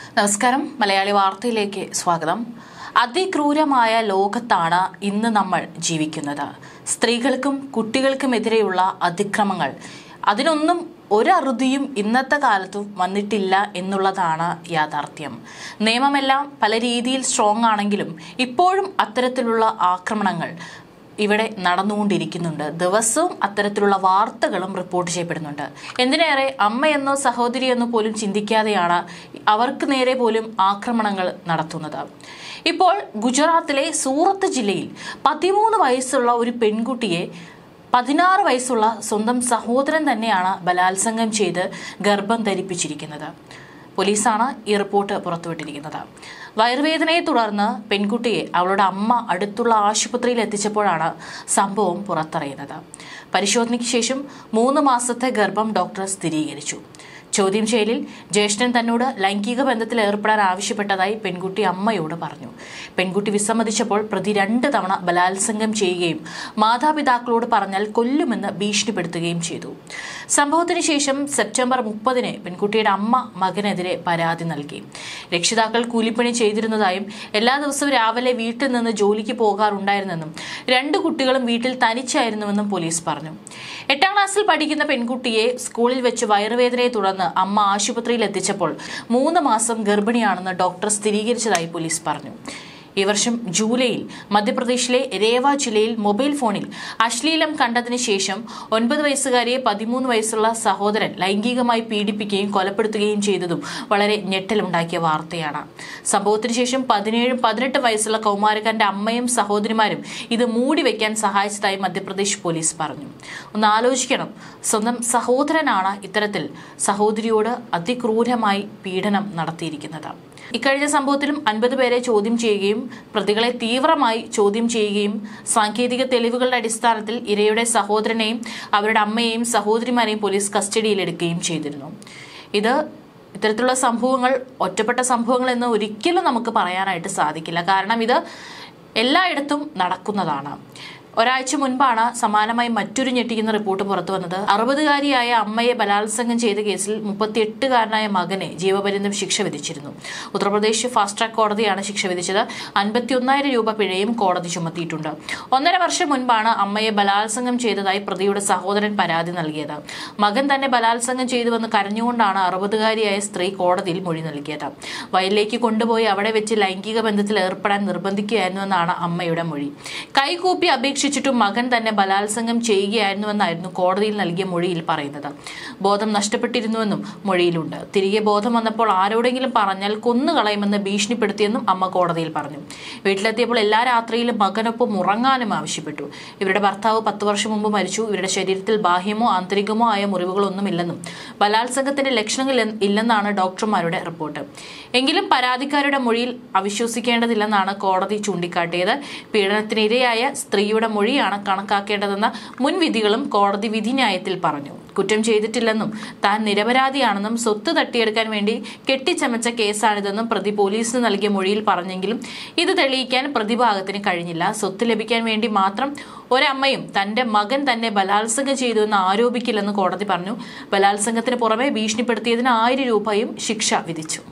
നമസ്കാരം മലയാളി വാർത്തയിലേക്ക് സ്വാഗതം അതിക്രൂരമായ ലോകത്താണ് ഇന്ന് നമ്മൾ ജീവിക്കുന്നത് സ്ത്രീകൾക്കും കുട്ടികൾക്കുമെതിരെയുള്ള അതിക്രമങ്ങൾ അതിനൊന്നും ഒരറുതിയും ഇന്നത്തെ കാലത്തും വന്നിട്ടില്ല എന്നുള്ളതാണ് യാഥാർത്ഥ്യം നിയമമെല്ലാം പല രീതിയിൽ സ്ട്രോങ് ആണെങ്കിലും ഇപ്പോഴും അത്തരത്തിലുള്ള ആക്രമണങ്ങൾ ഇവിടെ നടന്നുകൊണ്ടിരിക്കുന്നുണ്ട് ദിവസവും അത്തരത്തിലുള്ള വാർത്തകളും റിപ്പോർട്ട് ചെയ്യപ്പെടുന്നുണ്ട് എന്തിനേറെ അമ്മയെന്നോ സഹോദരിയെന്നോ പോലും ചിന്തിക്കാതെയാണ് അവർക്ക് നേരെ പോലും ആക്രമണങ്ങൾ നടത്തുന്നത് ഇപ്പോൾ ഗുജറാത്തിലെ സൂറത്ത് ജില്ലയിൽ പതിമൂന്ന് വയസ്സുള്ള ഒരു പെൺകുട്ടിയെ പതിനാറ് വയസ്സുള്ള സ്വന്തം സഹോദരൻ തന്നെയാണ് ബലാത്സംഗം ചെയ്ത് ഗർഭം ധരിപ്പിച്ചിരിക്കുന്നത് പോലീസാണ് ഈ റിപ്പോർട്ട് പുറത്തുവിട്ടിരിക്കുന്നത് വയറുവേദനയെ തുടർന്ന് പെൺകുട്ടിയെ അവളുടെ അമ്മ അടുത്തുള്ള ആശുപത്രിയിൽ എത്തിച്ചപ്പോഴാണ് സംഭവം പുറത്തറിയുന്നത് പരിശോധനയ്ക്ക് ശേഷം മൂന്ന് മാസത്തെ ഗർഭം ഡോക്ടർ സ്ഥിരീകരിച്ചു ചോദ്യം ചെയ്യലിൽ ജ്യേഷ്ഠൻ തന്നോട് ലൈംഗിക ബന്ധത്തിൽ ഏർപ്പെടാൻ ആവശ്യപ്പെട്ടതായി പെൺകുട്ടി അമ്മയോട് പറഞ്ഞു പെൺകുട്ടി വിസമ്മതിച്ചപ്പോൾ പ്രതി രണ്ട് തവണ ബലാത്സംഗം ചെയ്യുകയും മാതാപിതാക്കളോട് പറഞ്ഞാൽ കൊല്ലുമെന്ന് ഭീഷണിപ്പെടുത്തുകയും ചെയ്തു സംഭവത്തിന് ശേഷം സെപ്റ്റംബർ മുപ്പതിന് പെൺകുട്ടിയുടെ അമ്മ മകനെതിരെ പരാതി നൽകി രക്ഷിതാക്കൾ കൂലിപ്പണി ചെയ്തിരുന്നതായും എല്ലാ ദിവസവും രാവിലെ വീട്ടിൽ നിന്ന് ജോലിക്ക് പോകാറുണ്ടായിരുന്നെന്നും രണ്ട് കുട്ടികളും വീട്ടിൽ തനിച്ചായിരുന്നുവെന്നും പോലീസ് പറഞ്ഞു എട്ടാം ക്ലാസ്സിൽ പഠിക്കുന്ന പെൺകുട്ടിയെ സ്കൂളിൽ വെച്ച് വയറുവേദനയെ തുടർന്ന് അമ്മ ആശുപത്രിയിൽ എത്തിച്ചപ്പോൾ മൂന്ന് മാസം ഗർഭിണിയാണെന്ന് ഡോക്ടർ സ്ഥിരീകരിച്ചതായി പോലീസ് പറഞ്ഞു ഈ വർഷം ജൂലൈയിൽ മധ്യപ്രദേശിലെ രേവ ജില്ലയിൽ മൊബൈൽ ഫോണിൽ അശ്ലീലം കണ്ടതിന് ശേഷം ഒൻപത് വയസ്സുകാരിയെ പതിമൂന്ന് വയസ്സുള്ള സഹോദരൻ ലൈംഗികമായി പീഡിപ്പിക്കുകയും കൊലപ്പെടുത്തുകയും ചെയ്തതും വളരെ ഞെട്ടലുണ്ടാക്കിയ വാർത്തയാണ് സംഭവത്തിന് ശേഷം പതിനേഴും പതിനെട്ട് വയസ്സുള്ള കൗമാരക്കാരന്റെ അമ്മയും സഹോദരിമാരും ഇത് മൂടി വെക്കാൻ സഹായിച്ചതായി മധ്യപ്രദേശ് പോലീസ് പറഞ്ഞു ഒന്ന് ആലോചിക്കണം സ്വന്തം സഹോദരനാണ് ഇത്തരത്തിൽ സഹോദരിയോട് അതിക്രൂരമായി പീഡനം നടത്തിയിരിക്കുന്നത് ഇക്കഴിഞ്ഞ സംഭവത്തിലും അൻപത് പേരെ ചോദ്യം ചെയ്യുകയും പ്രതികളെ തീവ്രമായി ചോദ്യം ചെയ്യുകയും സാങ്കേതിക തെളിവുകളുടെ അടിസ്ഥാനത്തിൽ ഇരയുടെ സഹോദരനെയും അവരുടെ അമ്മയെയും സഹോദരിമാരെയും പോലീസ് കസ്റ്റഡിയിലെടുക്കുകയും ചെയ്തിരുന്നു ഇത് ഇത്തരത്തിലുള്ള സംഭവങ്ങൾ ഒറ്റപ്പെട്ട സംഭവങ്ങൾ എന്ന് ഒരിക്കലും നമുക്ക് പറയാനായിട്ട് സാധിക്കില്ല കാരണം ഇത് എല്ലായിടത്തും നടക്കുന്നതാണ് ഒരാഴ്ച മുൻപാണ് സമാനമായി മറ്റൊരു ഞെട്ടിക്കുന്ന റിപ്പോർട്ട് പുറത്തു വന്നത് അറുപതുകാരിയായ അമ്മയെ ബലാത്സംഗം ചെയ്ത കേസിൽ മുപ്പത്തിയെട്ടുകാരനായ മകനെ ജീവപര്യന്തം ശിക്ഷ വിധിച്ചിരുന്നു ഉത്തർപ്രദേശ് ഫാസ്റ്റ് ട്രാക്ക് കോടതിയാണ് ശിക്ഷ വിധിച്ചത് അൻപത്തിയൊന്നായിരം രൂപ പിഴയും കോടതി ചുമത്തിയിട്ടുണ്ട് ഒന്നര വർഷം മുൻപാണ് അമ്മയെ ബലാത്സംഗം ചെയ്തതായി പ്രതിയുടെ സഹോദരൻ പരാതി നൽകിയത് മകൻ തന്നെ ബലാത്സംഗം ചെയ്തുവെന്ന് കരഞ്ഞുകൊണ്ടാണ് അറുപതുകാരിയായ സ്ത്രീ കോടതിയിൽ മൊഴി നൽകിയത് വയലിലേക്ക് കൊണ്ടുപോയി അവിടെ വെച്ച് ലൈംഗിക ബന്ധത്തിൽ ഏർപ്പെടാൻ നിർബന്ധിക്കുകയായിരുന്നുവെന്നാണ് അമ്മയുടെ മൊഴി കൈകൂപ്പി അപേക്ഷിച്ചിട്ടും മകൻ തന്നെ ബലാത്സംഗം ചെയ്യുകയായിരുന്നുവെന്നായിരുന്നു കോടതിയിൽ നൽകിയ മൊഴിയിൽ പറയുന്നത് ബോധം നഷ്ടപ്പെട്ടിരുന്നുവെന്നും മൊഴിയിലുണ്ട് തിരികെ ബോധം വന്നപ്പോൾ ആരോടെങ്കിലും പറഞ്ഞാൽ കൊന്നുകളയുമെന്ന് ഭീഷണിപ്പെടുത്തിയെന്നും അമ്മ കോടതിയിൽ പറഞ്ഞു വീട്ടിലെത്തിയപ്പോൾ എല്ലാ രാത്രിയിലും മകനൊപ്പം ഉറങ്ങാനും ആവശ്യപ്പെട്ടു ഇവരുടെ ഭർത്താവ് പത്ത് വർഷം മുമ്പ് മരിച്ചു ഇവരുടെ ശരീരത്തിൽ ബാഹ്യമോ ആന്തരികമോ ആയ മുറിവുകളൊന്നുമില്ലെന്നും ബലാത്സംഗത്തിന്റെ ലക്ഷണങ്ങൾ ഇല്ലെന്നാണ് ഡോക്ടർമാരുടെ റിപ്പോർട്ട് എങ്കിലും പരാതിക്കാരുടെ മൊഴിയിൽ അവിശ്വസിക്കേണ്ടതില്ലെന്നാണ് കോടതി ചൂണ്ടിക്കാട്ടിയത് പീഡനത്തിനിരയായ സ്ത്രീയുടെ മൊഴിയാണ് കണക്കാക്കേണ്ടതെന്ന മുൻവിധികളും കോടതി വിധിന്യായത്തിൽ പറഞ്ഞു കുറ്റം ചെയ്തിട്ടില്ലെന്നും താൻ നിരപരാധിയാണെന്നും സ്വത്ത് തട്ടിയെടുക്കാൻ വേണ്ടി കെട്ടിച്ചമച്ച കേസാണിതെന്നും പ്രതി പോലീസിന് നൽകിയ മൊഴിയിൽ പറഞ്ഞെങ്കിലും ഇത് തെളിയിക്കാൻ പ്രതിഭാഗത്തിന് കഴിഞ്ഞില്ല സ്വത്ത് ലഭിക്കാൻ വേണ്ടി മാത്രം ഒരമ്മയും തന്റെ മകൻ തന്നെ ബലാത്സംഗം ചെയ്തുവെന്ന് ആരോപിക്കില്ലെന്ന് കോടതി പറഞ്ഞു ബലാത്സംഗത്തിന് പുറമെ ഭീഷണിപ്പെടുത്തിയതിന് ആയിരം രൂപയും ശിക്ഷ വിധിച്ചു